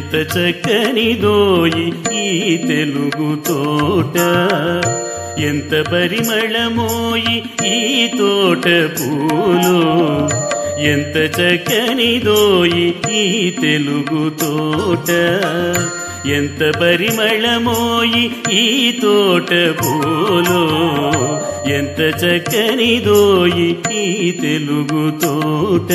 ఎంత చక్కనిదోయి ఈ తెలుగు తోట ఎంత పరిమళమోయి ఈ తోట పూలు ఎంత చక్కనిదోయి ఈ తెలుగు తోట ఎంత పరిమళమోయి ఈ తోట పూలు ఎంత చక్కనిదోయి ఈ తెలుగు తోట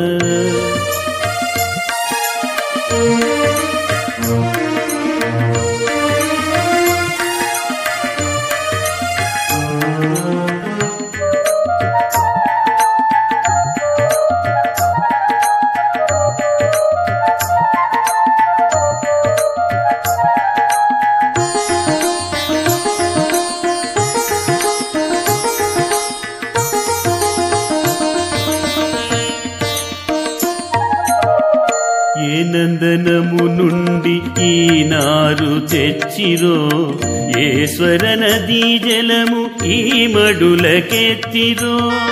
ఏ నందనము నుండి ఈ నారు తెచ్చిరో ఈశ్వర నదీ జలము ఈ మడులకెత్తిరో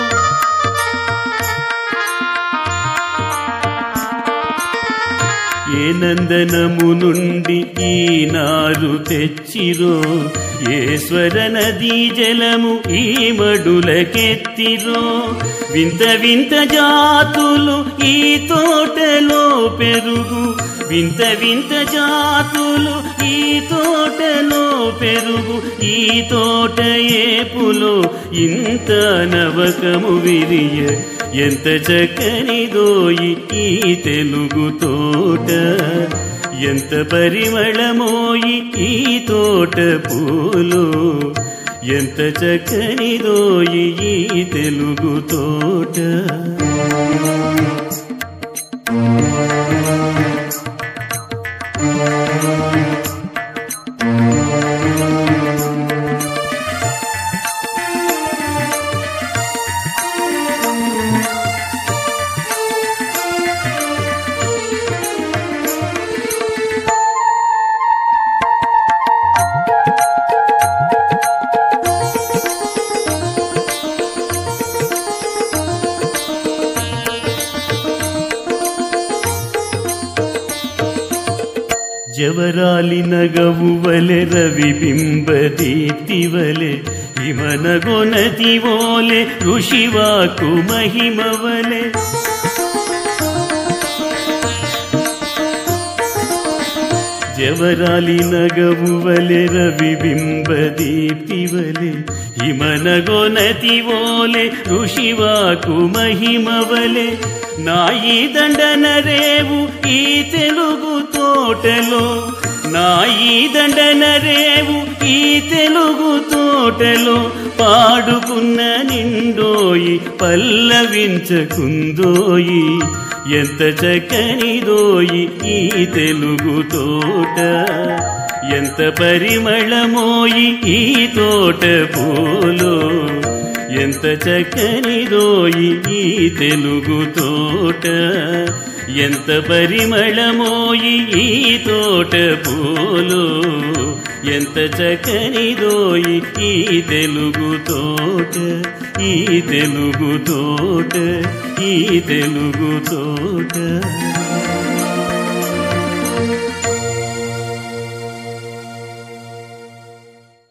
ఏ నందనము నుండి ఈ నారు తెచ్చిరో ఈశ్వర నదీ జలము ఈ మడులకెత్తిరో వింత వింత జాతులు ఈ తోటలో పెరుగు వింత వింత జాతులు ఈ తోటలో పెరుగు ఈ తోట ఏపులో ఇంత నవకము విరియ ఎంత చక్కనిదోయి ఈ తెలుగు తోట ఎంత పరిమళమోయి ఈ తోట పూలు ఎంత చక్కనిదోయి ఈ తెలుగు తోట జవరాలి నగవువలె రవి బింబదీప్తివలె హిమనగొనతి ఓలె ఋషివాకు మహిమవలె జవరాలి నగవువలె రవి బింబదీప్తివలె హిమనగొనతి ఓలె ఋషివాకు మహిమవలె నాయి దండన రేవు ఈ తెలుగు తోటలో నాయి దండన రేవు ఈ తెలుగు తోటలో పాడుకున్న నిండోయి పల్లవించకుందోయి ఎంత చక్కనిదోయి ఈ తెలుగు తోట ఎంత పరిమళమోయి ఈ తోట పూలో ఎంత చక్కనిదోయి ఈ తెలుగు తోట ఎంత పరిమళమోయి ఈ తోట పూలు ఎంత చక్కనిదోయి ఈ తెలుగు తోట ఈ తెలుగు తోట ఈ తెలుగు తోట